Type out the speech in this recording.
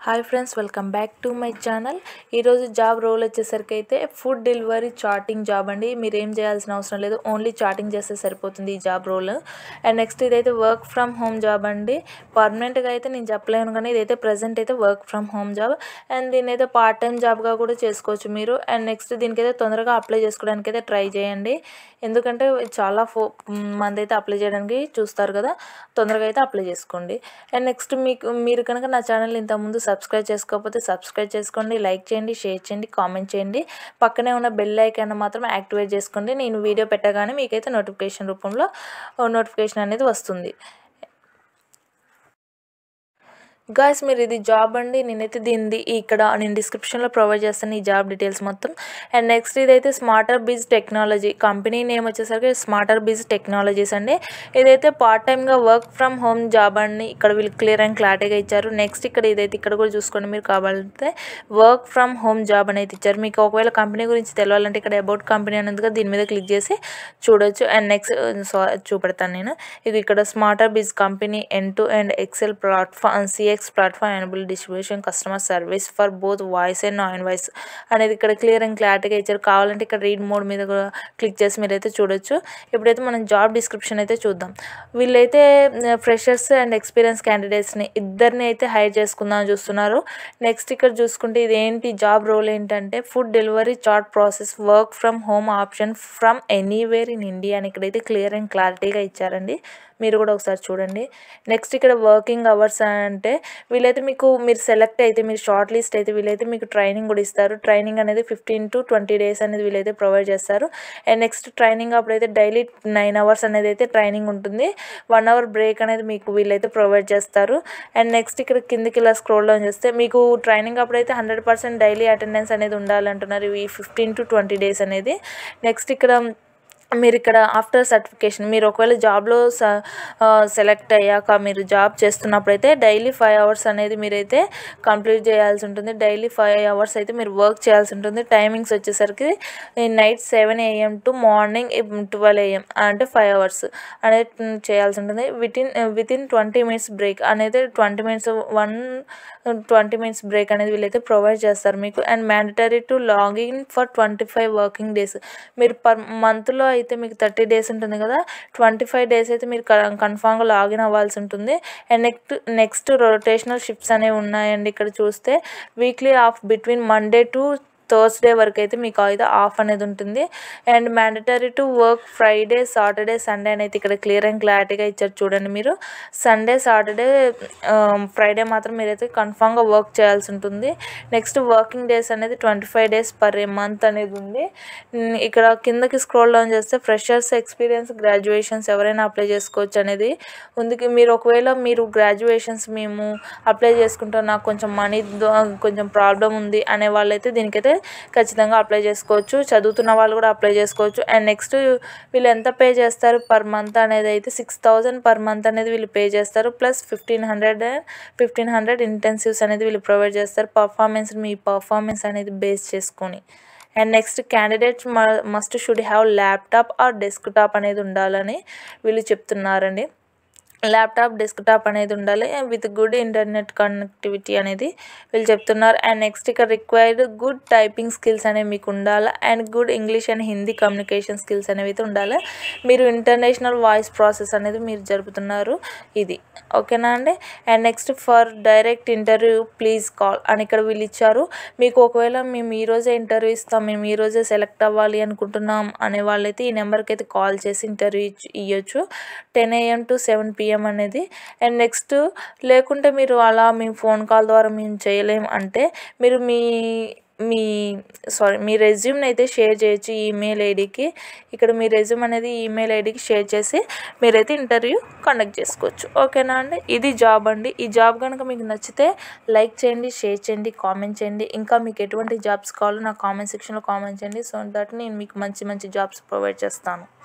hi friends welcome back to my channel ఈరోజు job role వచ్చేసరికి అయితే ఫుడ్ డెలివరీ చాటింగ్ జాబ్ అండి మీరు ఏం చేయాల్సిన అవసరం లేదు ఓన్లీ చాటింగ్ చేస్తే సరిపోతుంది ఈ జాబ్ రోల్ అండ్ నెక్స్ట్ ఇదైతే వర్క్ ఫ్రమ్ హోమ్ జాబ్ అండి పర్మనెంట్గా అయితే నేను చెప్పలేను కానీ ఇదైతే ప్రజెంట్ అయితే work from home job and దీని అయితే పార్ట్ టైం జాబ్గా కూడా చేసుకోవచ్చు మీరు అండ్ నెక్స్ట్ దీనికైతే తొందరగా అప్లై చేసుకోవడానికి అయితే ట్రై చేయండి ఎందుకంటే చాలా ఫో మంది అయితే అప్లై చేయడానికి చూస్తారు కదా తొందరగా అయితే అప్లై చేసుకోండి అండ్ నెక్స్ట్ మీకు మీరు కనుక నా ఛానల్ ఇంతకుముందు సబ్స్క్రైబ్ చేసుకోకపోతే సబ్స్క్రైబ్ చేసుకోండి లైక్ చేయండి షేర్ చేయండి కామెంట్ చేయండి పక్కనే ఉన్న బెల్ ఐకాన్ మాత్రం యాక్టివేట్ చేసుకోండి నేను వీడియో పెట్టగానే మీకైతే నోటిఫికేషన్ రూపంలో నోటిఫికేషన్ అనేది వస్తుంది గాయస్ మీరు ఇది జాబ్ అండి నేనైతే దీనిది ఇక్కడ నేను డిస్క్రిప్షన్లో ప్రొవైడ్ చేస్తాను ఈ జాబ్ డీటెయిల్స్ మొత్తం అండ్ నెక్స్ట్ ఇదైతే smarter biz technology company name వచ్చేసరికి స్మార్టర్ బిజ్ టెక్నాలజీస్ అండి ఇదైతే పార్ట్ టైమ్గా వర్క్ ఫ్రమ్ హోమ్ జాబ్ అండి ఇక్కడ వీళ్ళు క్లియర్ అండ్ క్లారిటీగా ఇచ్చారు నెక్స్ట్ ఇక్కడ ఇదైతే ఇక్కడ కూడా చూసుకోండి మీరు కావాలంటే వర్క్ ఫ్రమ్ హోమ్ జాబ్ అనేది ఇచ్చారు మీకు ఒకవేళ కంపెనీ గురించి తెలియాలంటే ఇక్కడ అబౌట్ కంపెనీ అనేది దీని మీద క్లిక్ చేసి చూడొచ్చు అండ్ నెక్స్ట్ చూపెడతాను నేను ఇది ఇక్కడ smarter biz company N two and excel platform CX platform enable distribution customer service for both voice and non voice అనేది ఇక్కడ క్లియర్ అండ్ క్లారిటీగా ఇచ్చారు కావాలంటే ఇక్కడ రీడ్ మోడ్ మీద కూడా క్లిక్ చేసి మీరైతే చూడొచ్చు ఇప్పుడైతే మనం జాబ్ డిస్క్రిప్షన్ అయితే చూద్దాం వీళ్ళైతే ఫ్రెషర్స్ అండ్ ఎక్స్పీరియన్స్ క్యాండిడేట్స్ని ఇద్దరిని అయితే హైర్ చేసుకుందాం చూస్తున్నారు నెక్స్ట్ ఇక్కడ చూసుకుంటే ఇది ఏంటి జాబ్ రోల్ ఏంటంటే food delivery chat process work from home option from anywhere in India అని ఇక్కడైతే క్లియర్ అండ్ క్లారిటీగా ఇచ్చారండి మీరు కూడా ఒకసారి చూడండి నెక్స్ట్ ఇక్కడ వర్కింగ్ అవర్స్ అంటే వీళ్ళైతే మీకు మీరు సెలెక్ట్ అయితే మీరు షార్ట్ లిస్ట్ అయితే వీళ్ళైతే మీకు ట్రైనింగ్ కూడా ఇస్తారు ట్రైనింగ్ అనేది ఫిఫ్టీన్ టు ట్వంటీ డేస్ అనేది వీళ్ళైతే ప్రొవైడ్ చేస్తారు అండ్ నెక్స్ట్ ట్రైనింగ్ అప్పుడైతే డైలీ నైన్ అవర్స్ అనేది అయితే ట్రైనింగ్ ఉంటుంది వన్ అవర్ బ్రేక్ అనేది మీకు వీళ్ళైతే ప్రొవైడ్ చేస్తారు అండ్ నెక్స్ట్ ఇక్కడ కిందికి ఇలా స్క్రోల్ డౌన్ చేస్తే మీకు ట్రైనింగ్ అప్పుడైతే హండ్రెడ్ పర్సెంట్ డైలీ అటెండెన్స్ అనేది ఉండాలంటున్నారు ఈ ఫిఫ్టీన్ టు ట్వంటీ డేస్ అనేది నెక్స్ట్ ఇక్కడ మీరు ఇక్కడ ఆఫ్టర్ సర్టిఫికేషన్ మీరు ఒకవేళ జాబ్లో సెలెక్ట్ అయ్యాక మీరు జాబ్ చేస్తున్నప్పుడైతే డైలీ ఫైవ్ అవర్స్ అనేది మీరైతే కంప్లీట్ చేయాల్సి ఉంటుంది డైలీ ఫైవ్ అవర్స్ అయితే మీరు వర్క్ చేయాల్సి ఉంటుంది టైమింగ్స్ వచ్చేసరికి night seven AM to morning twelve AM అంటే ఫైవ్ అవర్స్ అనేది చేయాల్సి ఉంటుంది within within twenty minutes break అనేది twenty minutes one twenty minutes break అనేది వీళ్ళైతే ప్రొవైడ్ చేస్తారు మీకు and mandatory to login for twenty five working days మీరు పర్ మంత్లో అయితే మీకు థర్టీ డేస్ ఉంటుంది కదా ట్వంటీ ఫైవ్ డేస్ అయితే మీరు కన్ఫామ్గా లాగిన్ అవ్వాల్సి ఉంటుంది and next next rotational shifts అనేవి ఉన్నాయండి ఇక్కడ చూస్తే weekly off between Monday to Thursday వరకు అయితే మీకు అయితే ఆఫ్ అనేది ఉంటుంది and mandatory to work Friday Saturday Sunday అనేది ఇక్కడ క్లియర్ అండ్ క్లారిటీగా ఇచ్చారు చూడండి మీరు సండే సాటర్డే ఫ్రైడే మాత్రం మీరైతే కన్ఫామ్గా వర్క్ చేయాల్సి ఉంటుంది నెక్స్ట్ వర్కింగ్ డేస్ అనేది twenty five days per month అనేది ఉంది ఇక్కడ కిందకి స్క్రోల్ డౌన్ చేస్తే ఫ్రెషర్స్ ఎక్స్పీరియన్స్ గ్రాడ్యుయేషన్స్ ఎవరైనా అప్లై చేసుకోవచ్చు అనేది ఉంది మీరు ఒకవేళ మీరు గ్రాడ్యుయేషన్స్ మేము అప్లై చేసుకుంటాం నాకు కొంచెం మనీ కొంచెం ప్రాబ్లం ఉంది అనే వాళ్ళైతే దీనికైతే ఖచ్చితంగా అప్లై చేసుకోవచ్చు చదువుతున్న వాళ్ళు కూడా అప్లై చేసుకోవచ్చు అండ్ నెక్స్ట్ వీళ్ళు ఎంత పే చేస్తారు పర్ మంత్ అనేది అయితే సిక్స్ థౌజండ్ పర్ మంత్ అనేది వీళ్ళు పే చేస్తారు plus fifteen hundred fifteen hundred incentives అనేది వీళ్ళు ప్రొవైడ్ చేస్తారు పర్ఫార్మెన్స్ మీ పర్ఫార్మెన్స్ అనేది బేస్ చేసుకొని and next candidates must should have laptop or desktop అనేది ఉండాలని వీళ్ళు చెప్తున్నారండి ల్యాప్టాప్ డెస్క్టాప్ అనేది ఉండాలి విత్ గుడ్ ఇంటర్నెట్ కనెక్టివిటీ అనేది వీళ్ళు చెప్తున్నారు అండ్ నెక్స్ట్ ఇక్కడ రిక్వైర్డ్ గుడ్ టైపింగ్ స్కిల్స్ అనేవి మీకు ఉండాలి and good English and Hindi communication skills అనేవి అయితే ఉండాలి మీరు ఇంటర్నేషనల్ వాయిస్ ప్రాసెస్ అనేది మీరు జరుపుతున్నారు ఇది ఓకేనా అండి and next for direct interview please call అని ఇక్కడ వీళ్ళు ఇచ్చారు మీకు ఒకవేళ మేము ఈరోజే ఇంటర్వ్యూ ఇస్తాం మేము ఈరోజే సెలెక్ట్ అవ్వాలి అనుకుంటున్నాం అనే వాళ్ళైతే ఈ నెంబర్కి అయితే కాల్ చేసి ఇంటర్వ్యూ ఇవ్వచ్చు ten AM to seven PM అనేది అండ్ నెక్స్ట్ లేకుంటే మీరు అలా మీ ఫోన్ కాల్ ద్వారా మేము చేయలేం అంటే మీరు మీ మీ సారీ మీ రెజ్యూమ్ని అయితే షేర్ చేయొచ్చు ఈమెయిల్ ఐడికి ఇక్కడ మీ రెజ్యూమ్ అనేది ఈమెయిల్ ఐడికి షేర్ చేసి మీరైతే ఇంటర్వ్యూ కండక్ట్ చేసుకోవచ్చు ఓకేనా అండి ఇది జాబ్ అండి ఈ జాబ్ కనుక మీకు నచ్చితే లైక్ చేయండి షేర్ చేయండి కామెంట్ చేయండి ఇంకా మీకు ఎటువంటి జాబ్స్ కావాలో నా కామెంట్ సెక్షన్లో కామెంట్ చేయండి సో దట్ నేను మీకు మంచి మంచి జాబ్స్ ప్రొవైడ్ చేస్తాను